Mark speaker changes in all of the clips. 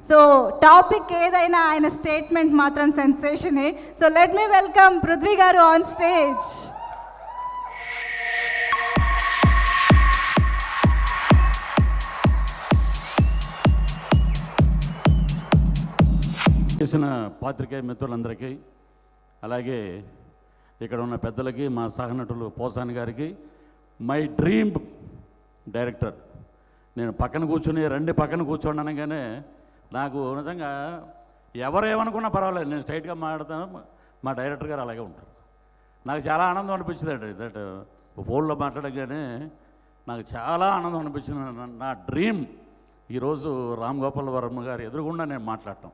Speaker 1: so topic ఏదైనా ఆయన statement మాత్రం సెన్సేషనే so let me welcome Prithvi garu on stage
Speaker 2: చేసిన పాత్రికేయ మిత్రులందరికీ అలాగే ఇక్కడ ఉన్న పెద్దలకి మా సహనటులు పోసాని గారికి మై డ్రీమ్ డైరెక్టర్ నేను పక్కన కూర్చుని రండి పక్కన కూర్చోండి అనగానే నాకు నిజంగా ఎవరేమనుకున్నా పర్వాలేదు నేను స్ట్రైట్గా మాట్లాడతాను మా డైరెక్టర్ గారు అలాగే ఉంటారు నాకు చాలా ఆనందం అనిపించింది అండి దట్ ఫోన్లో మాట్లాడగానే నాకు చాలా ఆనందం అనిపించింది నా- నా డ్రీమ్ ఈరోజు రామ్ గోపాల్ వర్మ గారు ఎదురుగుండా నేను మాట్లాడటం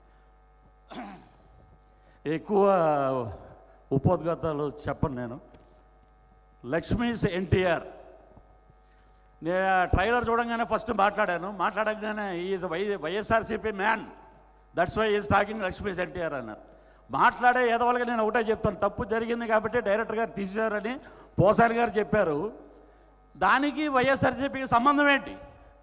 Speaker 2: ఎక్కువ ఉపోద్ఘాతాలు చెప్పను నేను లక్ష్మీస్ ఎన్టీఆర్ నేను ఆ ట్రైలర్ చూడంగానే ఫస్ట్ మాట్లాడాను మాట్లాడగానే is why YSRCP man that's why is talking Lakshmi's NTR అన్నారు మాట్లాడే ఎదవలుగా నేను ఒకటే చెప్తాను తప్పు జరిగింది కాబట్టి డైరెక్టర్ గారు తీసేశారని పోసాని గారు చెప్పారు దానికి వైఎస్ఆర్సీపీకి సంబంధం ఏంటి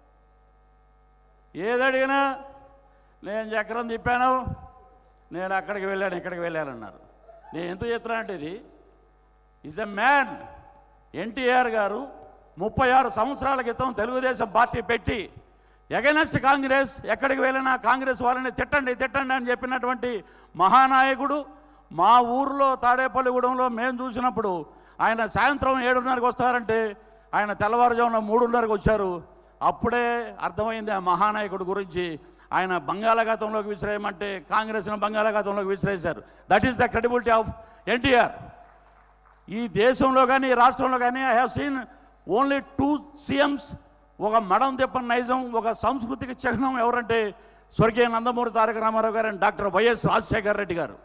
Speaker 2: ఏదడిగినా నేను చక్రం తిప్పాను నేను అక్కడికి వెళ్ళాను ఇక్కడికి వెళ్ళానన్నారు నేను ఎందుకు చెప్తున్నా అంటే ఇది ఈజ్ ఎ మ్యాన్ ఎన్టీఆర్ గారు ముప్పై ఆరు సంవత్సరాల క్రితం తెలుగుదేశం పార్టీ పెట్టి ఎగనెస్ట్ కాంగ్రెస్ ఎక్కడికి వెళ్ళినా కాంగ్రెస్ వాళ్ళని తిట్టండి తిట్టండి అని చెప్పినటువంటి మహానాయకుడు మా ఊర్లో తాడేపల్లిగూడెంలో మేము చూసినప్పుడు ఆయన సాయంత్రం ఏడున్నరకు వస్తారంటే ఆయన తెల్లవారుజామున మూడున్నరకు వచ్చారు అప్పుడే అర్థమైంది ఆ మహానాయకుడు గురించి ఆయన బంగాళాఖాతంలోకి విసిరేయమంటే కాంగ్రెస్ను బంగాళాఖాతంలోకి విసిరేశారు that is the credibility of NTR ఈ దేశంలో కానీ ఈ రాష్ట్రంలో కానీ I have seen only two CMs ఒక మడం తిప్పని నైజం ఒక సాంస్కృతిక చిహ్నం ఎవరంటే స్వర్గీయ Nandamuri Taraka Rama Rao garu and doctor YS Rajasekhar Reddy garu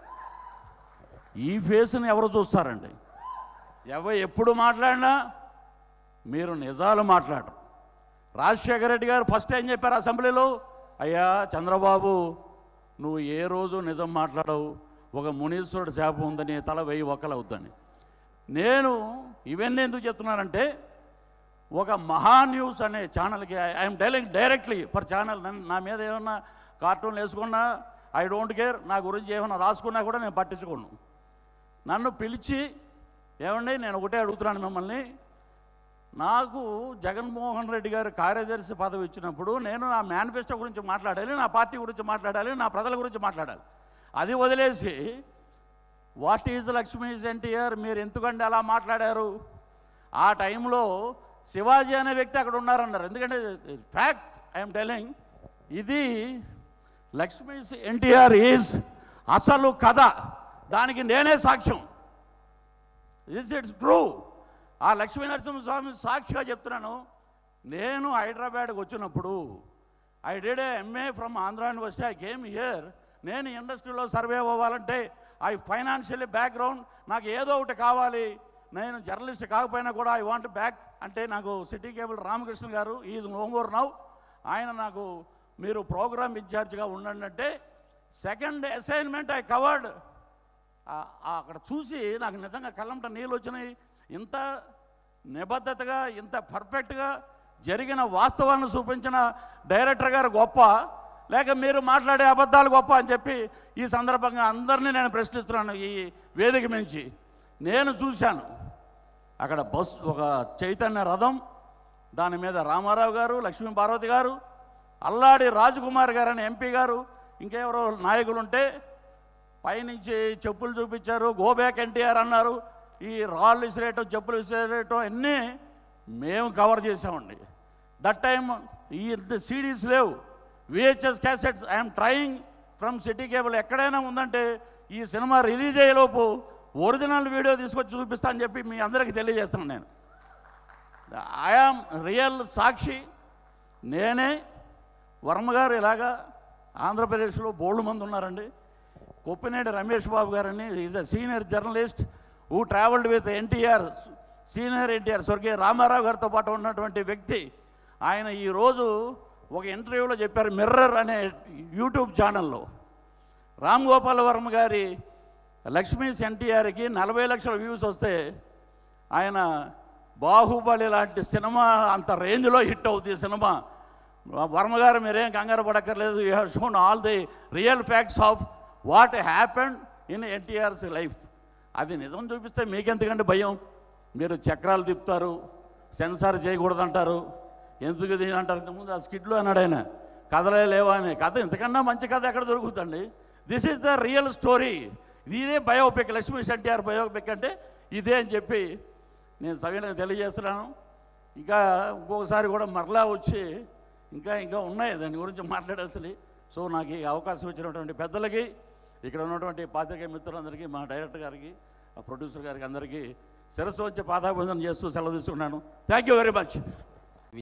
Speaker 2: ఈ ఫేస్ని ఎవరు చూస్తారండి ఎవ ఎప్పుడు మాట్లాడినా మీరు నిజాలు మాట్లాడరు రాజశేఖర రెడ్డి గారు ఫస్ట్ ఏం చెప్పారు అసెంబ్లీలో అయ్యా చంద్రబాబు నువ్వు ఏ రోజు నిజం మాట్లాడవు ఒక మునీశ్వరుడు శాపం ఉందని తల వెయ్యి ఒక్కలవుద్దని నేను ఇవన్నీ ఎందుకు చెప్తున్నానంటే ఒక మహా న్యూస్ అనే ఛానల్కి I'm dialing directly for channel నా మీద ఏమన్నా కార్టూన్లు వేసుకున్నా ఐ డోంట్ కేర్ నా గురించి ఏమైనా రాసుకున్నా కూడా నేను పట్టించుకోను నన్ను పిలిచి ఏమండి నేను ఒకటే అడుగుతున్నాను మిమ్మల్ని నాకు జగన్మోహన్ రెడ్డి గారు కార్యదర్శి పదవి ఇచ్చినప్పుడు నేను నా మేనిఫెస్టో గురించి మాట్లాడాలి నా పార్టీ గురించి మాట్లాడాలి నా ప్రజల గురించి మాట్లాడాలి అది వదిలేసి వాట్ ఈజ్ లక్ష్మీస్ ఎన్టీఆర్ మీరు ఎందుకండి అలా మాట్లాడారు ఆ టైంలో శివాజీ అనే వ్యక్తి అక్కడ ఉన్నారన్నారు ఎందుకంటే ఫ్యాక్ట్ ఐఎమ్ టెలింగ్ ఇది లక్ష్మీస్ ఎన్టీఆర్ ఈజ్ అసలు కథ దానికి నేనే సాక్ష్యం ఇస్ ఇట్స్ ట్రూ ఆ లక్ష్మీ నరసింహస్వామి సాక్షిగా చెప్తున్నాను నేను హైదరాబాద్కి వచ్చినప్పుడు I did a MA from Andhra University I came here నేను ఇండస్ట్రీలో సర్వే అవ్వాలంటే ఐ ఫైనాన్షియల్లీ బ్యాక్గ్రౌండ్ నాకు ఏదో ఒకటి కావాలి నేను జర్నలిస్ట్ కాకపోయినా కూడా ఐ వాంట్ బ్యాక్ అంటే నాకు సిటీ కేబుల్ రామకృష్ణ గారు ఈజ్ నోంగూర్ నౌ ఆయన నాకు మీరు ప్రోగ్రామ్ ఇన్ఛార్జ్గా ఉండండి అంటే సెకండ్ అసైన్మెంట్ ఐ కవర్డ్ ఆ- ఆ అక్కడ చూసి నాకు నిజంగా కళ్ళంట నీళ్ళు వచ్చినాయి ఇంత నిబద్ధతగా ఇంత పర్ఫెక్ట్గా జరిగిన వాస్తవాలను చూపించిన డైరెక్టర్ గారు గొప్ప లేక మీరు మాట్లాడే అబద్ధాలు గొప్ప అని చెప్పి ఈ సందర్భంగా అందరినీ నేను ప్రశ్నిస్తున్నాను ఈ వేదిక మించి నేను చూశాను అక్కడ బస్ ఒక చైతన్య రథం దాని మీద రామారావు గారు లక్ష్మీ పార్వతి గారు అల్లాడి రాజకుమార్ గారు అనే ఎంపీ గారు ఇంకెవరో నాయకులు ఉంటే పైనుంచి చెప్పులు చూపించారు గో బ్యాక్ ఎన్టీఆర్ అన్నారు ఈ రాళ్ళు విసిరేయటం చెప్పులు విసిరేయటం అన్నీ మేము కవర్ చేసామండి దట్ టైం ఈ సీడీస్ లేవు VHS cassettes I'm trying from city cable ఎక్కడైనా ఉందంటే ఈ సినిమా రిలీజ్ అయ్యేలోపు ఒరిజినల్ వీడియో తీసుకొచ్చి చూపిస్తా అని చెప్పి మీ అందరికీ తెలియజేస్తున్నాను నేను ఐఆమ్ రియల్ సాక్షి నేనే వర్మ గారు ఇలాగా ఆంధ్రప్రదేశ్లో బోల్డ్ మంది ఉన్నారండి కొప్పినేడి రమేష్ బాబు గారని is a senior journalist who travelled with NTR senior NTR స్వర్గీయ రామారావు గారితో పాటు ఉన్నటువంటి వ్యక్తి ఆయన ఈరోజు ఒక ఇంటర్వ్యూలో చెప్పారు మిర్రర్ అనే యూట్యూబ్ ఛానల్లో రామ్ గోపాల్ వర్మ గారి లక్ష్మీస్ ఎన్టీఆర్కి నలభై లక్షల వ్యూస్ వస్తే ఆయన బాహుబలి లాంటి సినిమా అంత రేంజ్లో హిట్ అవుతుంది ఈ సినిమా వర్మ గారు మీరేం కంగారు పడక్కర్లేదు you have shown all the real facts of what happened in NTR's life అది నిజం చూపిస్తే మీకెందుకంటే భయం మీరు చక్రాలు తిప్పుతారు సెన్సార్ చేయకూడదంటారు ఎందుకు దీని అంటారు ఇంతకుముందు ఆ స్కిట్లో అన్నాడు ఆయన కథలే లేవా అని కథ ఇంతకన్నా మంచి కథ ఎక్కడ దొరుకుతుందండి this is the real story ఇదే బయోపిక్ లక్ష్మీ ఎన్టీఆర్ బయోపిక్ అంటే ఇదే అని చెప్పి నేను సవినయంగా తెలియజేస్తున్నాను ఇంకా ఇంకొకసారి కూడా మరలా వచ్చి ఇంకా ఇంకా ఉన్నాయి దాని గురించి మాట్లాడాల్సింది సో నాకు ఈ అవకాశం ఇచ్చినటువంటి పెద్దలకి ఇక్కడ ఉన్నటువంటి పాత్రికేయ మిత్రులందరికీ మా డైరెక్టర్ గారికి ఆ ప్రొడ్యూసర్ గారికి అందరికీ శిరస్సు వచ్చి పాదాభివందనం చేస్తూ సెలవు తీసుకున్నాను థ్యాంక్ యూ వెరీ మచ్